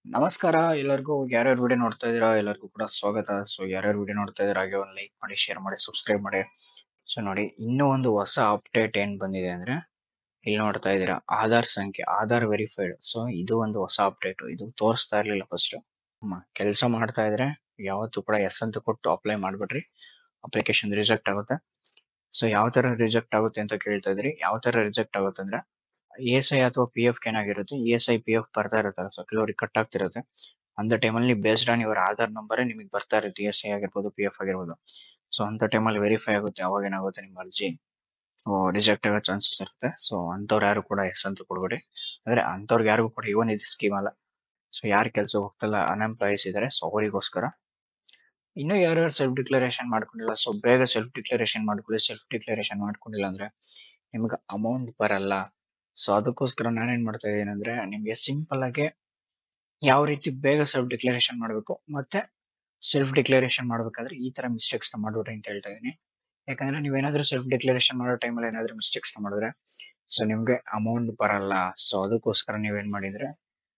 ನಮಸ್ಕಾರ ಎಲ್ಲರಿಗೂ ಯಾರ್ಯಾರು ವಿಡಿಯೋ ನೋಡ್ತಾ ಇದ್ದೀರಾ ಎಲ್ಲರಿಗೂ ಕೂಡ ಸ್ವಾಗತ ಸೊ ಯಾರ್ಯಾರು ವಿಡಿಯೋ ನೋಡ್ತಾ ಇದ್ದೀರಾ ಹಾಗೆ ಒಂದು ಲೈಕ್ ಮಾಡಿ ಶೇರ್ ಮಾಡಿ ಸಬ್ಸ್ಕ್ರೈಬ್ ಮಾಡಿ ಸೊ ನೋಡಿ ಇನ್ನೂ ಒಂದು ಹೊಸ ಅಪ್ಡೇಟ್ ಏನ್ ಬಂದಿದೆ ಅಂದ್ರೆ ಇಲ್ಲಿ ನೋಡ್ತಾ ಇದ್ದೀರಾ ಆಧಾರ್ ಸಂಖ್ಯೆ ಆಧಾರ್ ವೆರಿಫೈಡ್ ಸೊ ಇದು ಒಂದು ಹೊಸ ಅಪ್ಡೇಟ್ ಇದು ತೋರಿಸ್ತಾ ಇರ್ಲಿಲ್ಲ ಫಸ್ಟ್ ಕೆಲಸ ಮಾಡ್ತಾ ಇದ್ರೆ ಯಾವತ್ತೂ ಕೂಡ ಎಸ್ ಅಂತ ಕೊಟ್ಟು ಅಪ್ಲೈ ಮಾಡ್ಬಿಡ್ರಿ ಅಪ್ಲಿಕೇಶನ್ ರಿಜೆಕ್ಟ್ ಆಗುತ್ತೆ ಸೊ ಯಾವ ತರ ರಿಜೆಕ್ಟ್ ಆಗುತ್ತೆ ಅಂತ ಕೇಳ್ತಾ ಇದ್ರಿ ಯಾವ ತರ ರಿಜೆಕ್ಟ್ ಆಗುತ್ತೆ ಅಂದ್ರೆ ಇ ಎಸ್ ಐ ಅಥವಾ ಪಿ ಎಫ್ ಏನಾಗಿರುತ್ತೆ E S I P F ಬರ್ತಾ ಇರುತ್ತಲ್ಲ ಸೊ ಕೆಲವರಿಗೆ ಕಟ್ ಆಗ್ತಿರುತ್ತೆ ಅಂತ ಟೈಮಲ್ಲಿ ಬೇಸ್ಡ್ ಆನ್ ಇವರ ಆಧಾರ್ ನಂಬರ್ ನಿಮಗೆ ಬರ್ತಾ ಇರುತ್ತೆ ಇ ಎಸ್ ಐ ಆಗಿರ್ಬೋದು ಪಿ ಎಫ್ ಆಗಿರ್ಬೋದು ಸೊ ಅಂತ ಟೈಮಲ್ಲಿ ವೆರಿಫೈ ಆಗುತ್ತೆ ಅವಾಗ ಏನಾಗುತ್ತೆ ನಿಮ್ಮ ಅರ್ಜಿ ರಿಜೆಕ್ಟ್ ಆಗೋ ಚಾನ್ಸಸ್ ಇರುತ್ತೆ ಸೊ ಅಂಥವ್ರು ಯಾರು ಕೂಡ ಎಸ್ ಅಂತ ಕೊಡ್ಬೇಡಿ ಅಂದ್ರೆ ಅಂಥವ್ರಿಗೆ ಯಾರಿಗೂ ಕೂಡ ಇವನ್ ಇದು ಸ್ಕೀಮ್ ಅಲ್ಲ ಸೊ ಯಾರು ಕೆಲಸ ಹೋಗ್ತಲ್ಲ ಅನ್ಎಂಪ್ಲಾಯೀಸ್ ಇದಾರೆ ಸೊ ಅವರಿಗೋಸ್ಕರ ಇನ್ನು ಯಾರ್ಯಾರು ಸೆಲ್ಫ್ ಡಿಕ್ಲರೇಷನ್ ಮಾಡ್ಕೊಂಡಿಲ್ಲ ಸೊ ಬೇಗ ಸೆಲ್ಫ್ ಡಿಕ್ಲರೇಷನ್ ಮಾಡ್ಕೊಳ್ಳಿ ಸೆಲ್ಫ್ ಡಿಕ್ಲರೇಷನ್ ಮಾಡ್ಕೊಂಡಿಲ್ಲ ಅಂದ್ರೆ ನಿಮ್ಗೆ ಅಮೌಂಟ್ ಬರಲ್ಲ ಸೊ ಅದಕ್ಕೋಸ್ಕರ ನಾನೇನ್ ಮಾಡ್ತಾ ಇದ್ದೀನಿ ಅಂದ್ರೆ ನಿಮ್ಗೆ ಸಿಂಪಲ್ ಆಗಿ ಯಾವ ರೀತಿ ಬೇಗ ಸೆಲ್ಫ್ ಡಿಕ್ಲರೇಷನ್ ಮಾಡಬೇಕು ಮತ್ತೆ ಸೆಲ್ಫ್ ಡಿಕ್ಲರೇಷನ್ ಮಾಡ್ಬೇಕಾದ್ರೆ ಈ ತರ ಮಿಸ್ಟೇಕ್ಸ್ ನ ಮಾಡ್ಬಿಡ್ರಿ ಅಂತ ಹೇಳ್ತಾ ಇದೀನಿ ಯಾಕಂದ್ರೆ ನೀವೇನಾದ್ರೂ ಸೆಲ್ಫ್ ಡಿಕ್ಲರೇಷನ್ ಮಾಡೋ ಟೈಮಲ್ಲಿ ಏನಾದ್ರೂ ಮಿಸ್ಟೇಕ್ಸ್ ನ ಮಾಡಿದ್ರೆ ಸೊ ನಿಮ್ಗೆ ಅಮೌಂಟ್ ಬರಲ್ಲ ಸೊ ಅದಕ್ಕೋಸ್ಕರ ನೀವೇನ್ ಮಾಡಿದ್ರೆ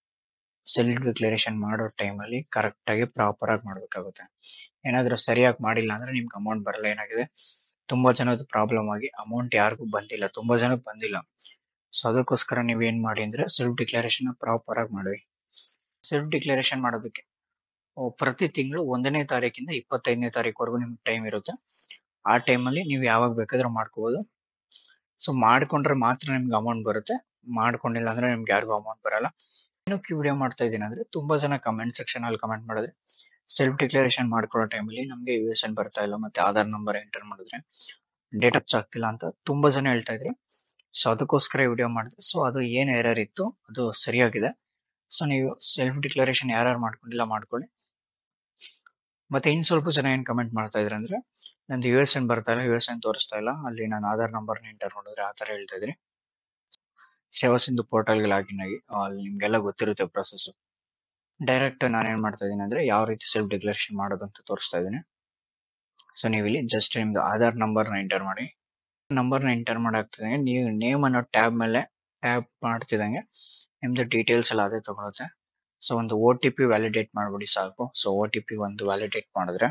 ಸೆಲ್ಫ್ ಡಿಕ್ಲರೇಷನ್ ಮಾಡೋ ಟೈಮಲ್ಲಿ ಕರೆಕ್ಟ್ ಆಗಿ ಪ್ರಾಪರ್ ಆಗಿ ಮಾಡ್ಬೇಕಾಗುತ್ತೆ ಏನಾದ್ರೂ ಸರಿಯಾಗಿ ಮಾಡಿಲ್ಲ ಅಂದ್ರೆ ನಿಮ್ಗೆ ಅಮೌಂಟ್ ಬರಲ್ಲ ಏನಾಗಿದೆ ತುಂಬಾ ಜನದ ಪ್ರಾಬ್ಲಮ್ ಆಗಿ ಅಮೌಂಟ್ ಯಾರಿಗೂ ಬಂದಿಲ್ಲ ತುಂಬಾ ಜನಕ್ಕೆ ಬಂದಿಲ್ಲ ಸೊ ಅದಕ್ಕೋಸ್ಕರ ನೀವ್ ಏನ್ ಮಾಡಿ ಅಂದ್ರೆ ಸೆಲ್ಫ್ ಡಿಕ್ಲರೇಷನ್ ಪ್ರಾಪರ್ ಆಗಿ ಮಾಡಿ ಸೆಲ್ಫ್ ಡಿಕ್ಲರೇಷನ್ ಮಾಡೋದಕ್ಕೆ ಓ, ಪ್ರತಿ ತಿಂಗಳು ಒಂದನೇ ತಾರೀಕಿಂದ ಇಪ್ಪತ್ತೈದನೇ ತಾರೀಕುವರೆಗೂ ನಿಮ್ಗೆ ಟೈಮ್ ಇರುತ್ತೆ ಆ ಟೈಮಲ್ಲಿ ನೀವು ಯಾವಾಗ ಬೇಕಾದ್ರೂ ಮಾಡ್ಕೋಬಹುದು ಸೊ ಮಾಡ್ಕೊಂಡ್ರೆ ಮಾತ್ರ ನಿಮ್ಗೆ ಅಮೌಂಟ್ ಬರುತ್ತೆ ಮಾಡ್ಕೊಂಡಿಲ್ಲ ಅಂದ್ರೆ ನಿಮ್ಗೆ ಯಾರಿಗೂ ಅಮೌಂಟ್ ಬರಲ್ಲ ಏನಕ್ಕೆ ವಿಡಿಯೋ ಮಾಡ್ತಾ ಇದ್ದೀನಿ ಅಂದ್ರೆ ತುಂಬಾ ಜನ ಕಮೆಂಟ್ ಸೆಕ್ಷನ್ ಅಲ್ಲಿ ಕಮೆಂಟ್ ಮಾಡಿದ್ರೆ ಸೆಲ್ಫ್ ಡಿಕ್ಲರೇಷನ್ ಮಾಡ್ಕೊಳ್ಳೋ ಟೈಮಲ್ಲಿ ನಮ್ಗೆ ಯು ಎಸ್ ಎನ್ ಬರ್ತಾ ಇಲ್ಲ ಮತ್ತೆ ಆಧಾರ್ ನಂಬರ್ ಎಂಟರ್ ಮಾಡಿದ್ರೆ ಡೇಟ್ ಅಪ್ಸ್ ಆಗ್ತಿಲ್ಲ ಅಂತ ತುಂಬಾ ಜನ ಹೇಳ್ತಾ ಇದ್ರು ಸೊ ಅದಕ್ಕೋಸ್ಕರ ವಿಡಿಯೋ ಮಾಡಿದೆ ಸೊ ಅದು ಏನ್ ಎರರ್ ಇತ್ತು ಅದು ಸರಿಯಾಗಿದೆ ಸೊ ನೀವು ಸೆಲ್ಫ್ ಡಿಕ್ಲರೇಷನ್ ಯಾರ್ಯಾರು ಮಾಡ್ಕೊಂಡಿಲ್ಲ ಮಾಡ್ಕೊಳ್ಳಿ ಮತ್ತೆ ಇನ್ ಸ್ವಲ್ಪ ಜನ ಏನ್ ಕಮೆಂಟ್ ಮಾಡ್ತಾ ಇದ್ರೆ ಅಂದ್ರೆ ನಂದು ಯು ಎಸ್ ಎನ್ ಬರ್ತಾ ಇಲ್ಲ ಯು ಎಸ್ ಎನ್ ತೋರಿಸ್ತಾ ಇಲ್ಲ ಅಲ್ಲಿ ನಾನು ಆಧಾರ್ ನಂಬರ್ನ ಎಂಟರ್ ಮಾಡಿದ್ರೆ ಆ ತರ ಹೇಳ್ತಾ ಇದ್ರಿ ಸೇವಾ ಸಿಂಧು ಪೋರ್ಟಲ್ಗೆ ಲಾಗಿನ್ ಆಗಿ ಅಲ್ಲಿ ನಿಮ್ಗೆಲ್ಲ ಗೊತ್ತಿರುತ್ತೆ ಪ್ರೊಸೆಸ್ ಡೈರೆಕ್ಟ್ ನಾನು ಏನ್ ಮಾಡ್ತಾ ಇದೀನಿ ಅಂದ್ರೆ ಯಾವ ರೀತಿ ಸೆಲ್ಫ್ ಡಿಕ್ಲರೇಷನ್ ಮಾಡೋದು ಅಂತ ತೋರಿಸ್ತಾ ಇದ್ದೀನಿ ಸೊ ನೀವು ಇಲ್ಲಿ ಜಸ್ಟ್ ನಿಮ್ದು ಆಧಾರ್ ನಂಬರ್ನ ಎಂಟರ್ ಮಾಡಿ ನಂಬರ್ನ ಎಂಟರ್ ಮಾಡಾಗ್ತದೆ ನೀವು ನೇಮ್ ಅನ್ನೋ ಟ್ಯಾಬ್ ಮೇಲೆ ಟ್ಯಾಬ್ ಮಾಡ್ತಿದಂಗೆ ನಿಮ್ದು ಡೀಟೇಲ್ಸ್ ಎಲ್ಲ ಅದೇ ತಗೊಳುತ್ತೆ ಸೊ ಒಂದು ಒ ಟಿ ಪಿ ವ್ಯಾಲಿಡೇಟ್ ಮಾಡ್ಬಿಡಿ ಸಾಕು ಸೊ ಒ ಟಿ ಪಿ ಒಂದು ವ್ಯಾಲಿಡೇಟ್ ಮಾಡಿದ್ರೆ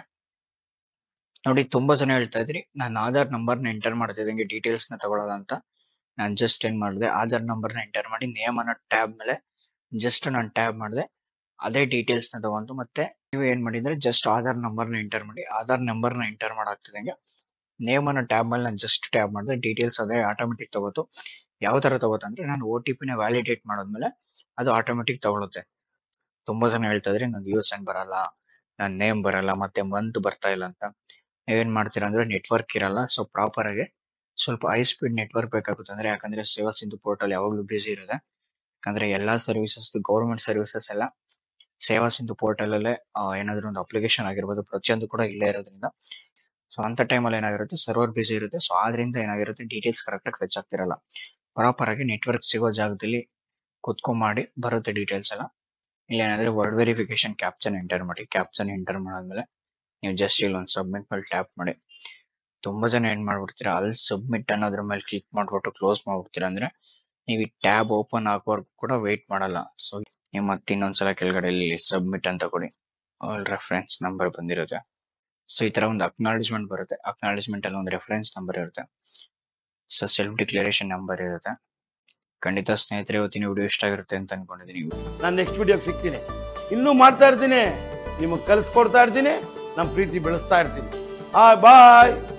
ನೋಡಿ ತುಂಬಾ ಜನ ಹೇಳ್ತಾ ಇದ್ರಿ ನಾನು ಆಧಾರ್ ನಂಬರ್ನ ಎಂಟರ್ ಮಾಡ್ತಿದ್ದಂಗೆ ಡೀಟೇಲ್ಸ್ ನ ತಗೊಳ್ಳೋದು ಅಂತ ನಾನು ಜಸ್ಟ್ ಏನ್ ಮಾಡಿದೆ ಆಧಾರ್ ನಂಬರ್ನ ಎಂಟರ್ ಮಾಡಿ ನೇಮ್ ಅನ್ನೋ ಟ್ಯಾಬ್ ಮೇಲೆ ಜಸ್ಟ್ ನಾನು ಟ್ಯಾಬ್ ಮಾಡಿದೆ ಅದೇ ಡೀಟೇಲ್ಸ್ ನ ತಗೊಂಡು ಮತ್ತೆ ನೀವು ಏನ್ ಮಾಡಿದ್ರೆ ಜಸ್ಟ್ ಆಧಾರ್ ನಂಬರ್ನ ಎಂಟರ್ ಮಾಡಿ ಆಧಾರ್ ನಂಬರ್ನ ಎಂಟರ್ ಮಾಡಾಗ್ತಿದಂಗೆ ನೇಮ್ ಅನ್ನೋ ಟ್ಯಾಬ್ ಮೇಲೆ ನಾನು ಜಸ್ಟ್ ಟ್ಯಾಬ್ ಮಾಡಿದೆ ಡೀಟೇಲ್ಸ್ ಅದೇ ಆಟೋಮೆಟಿಕ್ ತಗೋತು ಯಾವ ತರ ತಗೋತಂದ್ರೆ ನಾನು ಒ ಟಿ ಪಿನ ವ್ಯಾಲಿಡೇಟ್ ಮಾಡೋದ್ಮೇಲೆ ಅದು ಆಟೋಮೆಟಿಕ್ ತಗೊಳುತ್ತೆ ತುಂಬಾ ಜನ ಹೇಳ್ತಾ ಇದ್ರಿ ನಂದು ಯು ಎಸ್ ಎನ್ ಬರಲ್ಲ ನನ್ನ ನೇಮ್ ಬರಲ್ಲ ಮತ್ತೆ ಮಂತ್ ಬರ್ತಾ ಇಲ್ಲ ಅಂತ ನೀವೇನ್ ಮಾಡ್ತೀರಾ ಅಂದ್ರೆ ನೆಟ್ವರ್ಕ್ ಇರಲ್ಲ ಸೊ ಪ್ರಾಪರ್ ಆಗಿ ಸ್ವಲ್ಪ ಹೈ ಸ್ಪೀಡ್ ನೆಟ್ವರ್ಕ್ ಬೇಕಾಗುತ್ತೆ ಅಂದ್ರೆ ಯಾಕಂದ್ರೆ ಸೇವಾ ಸಿಂಧು ಪೋರ್ಟಲ್ ಯಾವಾಗ್ಲೂ ಬಿಸಿ ಇರುತ್ತೆ ಯಾಕಂದ್ರೆ ಎಲ್ಲಾ ಸರ್ವಿಸಸ್ ಗೌರ್ಮೆಂಟ್ ಸರ್ವಿಸಸ್ ಎಲ್ಲ ಸೇವಾ ಸಿಂಧು ಪೋರ್ಟಲ್ ಅಲ್ಲೇ ಆ, ಏನಾದ್ರು ಒಂದು ಅಪ್ಲಿಕೇಶನ್ ಆಗಿರ್ಬೋದು ಪ್ರತಿಯೊಂದು ಕೂಡ ಇಲ್ಲೇ ಇರೋದ್ರಿಂದ ಸೊ ಅಂತ ಟೈಮಲ್ಲಿ ಏನಾಗಿರುತ್ತೆ ಸರ್ವರ್ ಬಿಸಿ ಇರುತ್ತೆ ಸೊ ಆದ್ರಿಂದ ಏನಾಗಿರುತ್ತೆ ಡೀಟೇಲ್ಸ್ ಕರೆಕ್ಟ್ ಆಗಿ ಫೆಚ್ ಆಗ್ತಿರಲ್ಲ ಪ್ರಾಪರ್ ಆಗಿ ನೆಟ್ವರ್ಕ್ ಸಿಗೋ ಜಾಗದಲ್ಲಿ ಕುತ್ಕೊಂಡ್ ಮಾಡಿ ಬರುತ್ತೆ ಡೀಟೇಲ್ಸ್ ಎಲ್ಲ ಇಲ್ಲಿ ಏನಾದ್ರೆ ವರ್ಡ್ ವೆರಿಫಿಕೇಶನ್ ಕ್ಯಾಪ್ಚನ್ ಎಂಟರ್ ಮಾಡಿ ಕ್ಯಾಪ್ಚನ್ ಎಂಟರ್ ಮಾಡಾದ್ಮೇಲೆ ನೀವು ಜಸ್ಟ್ ಇಲ್ಲಿ ಒಂದು ಸಬ್ಮಿಟ್ ಮೇಲೆ ಟ್ಯಾಪ್ ಮಾಡಿ ತುಂಬಾ ಜನ ಏನ್ ಮಾಡ್ಬಿಡ್ತೀರಾ ಅಲ್ಲಿ ಸಬ್ಮಿಟ್ ಅನ್ನೋದ್ರ ಮೇಲೆ ಕ್ಲಿಕ್ ಮಾಡ್ಬಿಟ್ಟು ಕ್ಲೋಸ್ ಮಾಡ್ಬಿಡ್ತೀರಾ ಅಂದ್ರೆ ನೀವು ಈ ಟ್ಯಾಬ್ ಓಪನ್ ಆಗೋವರೆಗೂ ಕೂಡ ವೇಟ್ ಮಾಡಲ್ಲ ಸೊ ನೀವು ಮತ್ತೆ ಇನ್ನೊಂದ್ಸಲ ಕೆಳಗಡೆ ಇಲ್ಲಿ ಸಬ್ಮಿಟ್ ಅಂತ ಕೊಡಿ ಆಲ್ ರೆಫರೆನ್ಸ್ ನಂಬರ್ ಬಂದಿರುತ್ತೆ ಸೊ ಈ ತರ ಒಂದು ಅಕ್ನಾಲಜ್ಮೆಂಟ್ ಬರುತ್ತೆ ಅಕ್ನಾಲಜ್ಮೆಂಟ್ ಅಲ್ಲಿ ಒಂದು ರೆಫರೆನ್ಸ್ ನಂಬರ್ ಇರುತ್ತೆ ಸೊ ಸೆಲ್ಫ್ ಡಿಕ್ಲರೇಷನ್ ನಂಬರ್ ಇರುತ್ತೆ ಖಂಡಿತ ಸ್ನೇಹಿತರೆ ಇವತ್ತಿನ ವಿಡಿಯೋ ಇಷ್ಟ ಆಗಿರುತ್ತೆ ಅಂತ ಅನ್ಕೊಂಡಿದ್ದೀನಿ ನಾನು ನೆಕ್ಸ್ಟ್ ವಿಡಿಯೋಗೆ ಸಿಗ್ತೀನಿ ಇನ್ನೂ ಮಾಡ್ತಾ ಇರ್ತೀನಿ ನಿಮಗೆ ಕಲಿಸ್ಕೊಡ್ತಾ ಇರ್ತೀನಿ ನಮ್ಮ ಪ್ರೀತಿ ಬೆಳೆಸ್ತಾ ಇರ್ತೀನಿ ಆ ಬಾಯ್